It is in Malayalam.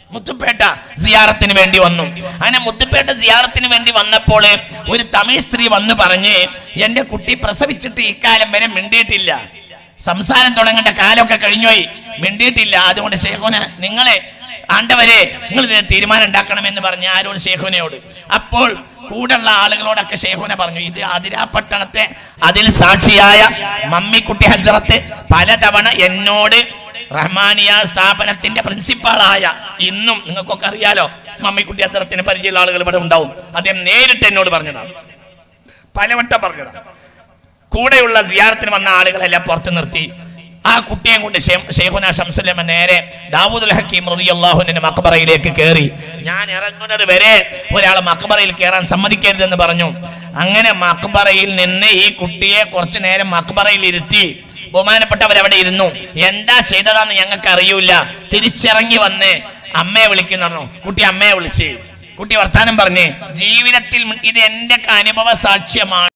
മുത്തുപേട്ട സിയാറത്തിന് വേണ്ടി വന്നു അങ്ങനെ മുത്തുപേട്ട സിയാറത്തിന് വേണ്ടി വന്നപ്പോൾ ഒരു തമിഴ് സ്ത്രീ വന്ന് പറഞ്ഞ് എന്റെ കുട്ടി പ്രസവിച്ചിട്ട് ഇക്കാലം വരെ മിണ്ടിയിട്ടില്ല സംസാരം തുടങ്ങേണ്ട കാലമൊക്കെ കഴിഞ്ഞുപോയി മിണ്ടിയിട്ടില്ല അതുകൊണ്ട് ശേഖോന നിങ്ങളെ ആണ്ടവരെ നിങ്ങൾ ഇതിന് തീരുമാനം ഉണ്ടാക്കണമെന്ന് പറഞ്ഞ് ആരോട് ശേഖുനയോട് അപ്പോൾ കൂടെയുള്ള ആളുകളോടൊക്കെ ശേഖുന പറഞ്ഞു ഇത് അതിരാപട്ടണത്തെ അതിൽ സാക്ഷിയായ മമ്മിക്കുട്ടി ഹസ്രത്ത് പലതവണ എന്നോട് റഹ്മാനിയ സ്ഥാപനത്തിന്റെ പ്രിൻസിപ്പാളായ ഇന്നും നിങ്ങൾക്കൊക്കെ അറിയാലോ മമ്മിക്കുട്ടി ഹസ്രത്തിന് പരിചയമുള്ള ആളുകൾ ഇവിടെ ഉണ്ടാവും അദ്ദേഹം നേരിട്ട് എന്നോട് പറഞ്ഞതാണ് പലവട്ടം പറഞ്ഞതാണ് കൂടെയുള്ള സിയാറത്തിന് വന്ന ആളുകളെല്ലാം പുറത്ത് നിർത്തി ആ കുട്ടിയെ കൊണ്ട് ഷേ- ഷെയ്ഖുന ഷംസുല്ലമ നേരെ ദാവൂദുൽ ഹക്കീം റളിയല്ലാഹുവിന്റെ മക്ബറയിലേക്ക് കയറി ഞാൻ ഇറങ്ങുന്നത് വരെ ഒരാൾ മക്ബറയിൽ കയറാൻ സമ്മതിക്കരുതെന്ന് പറഞ്ഞു അങ്ങനെ മക്ബറയിൽ നിന്ന് ഈ കുട്ടിയെ കുറച്ചു നേരം മക്ബറയിൽ ഇരുത്തി ബഹുമാനപ്പെട്ടവർ അവിടെ ഇരുന്നു എന്താ ചെയ്തതാന്ന് ഞങ്ങൾക്ക് അറിയൂല തിരിച്ചിറങ്ങി വന്ന് അമ്മയെ വിളിക്കുന്ന പറഞ്ഞു കുട്ടി അമ്മയെ വിളിച്ച് കുട്ടി വർത്താനം പറഞ്ഞ് ജീവിതത്തിൽ ഇത് എന്റെ അനുഭവ സാക്ഷ്യമാണ്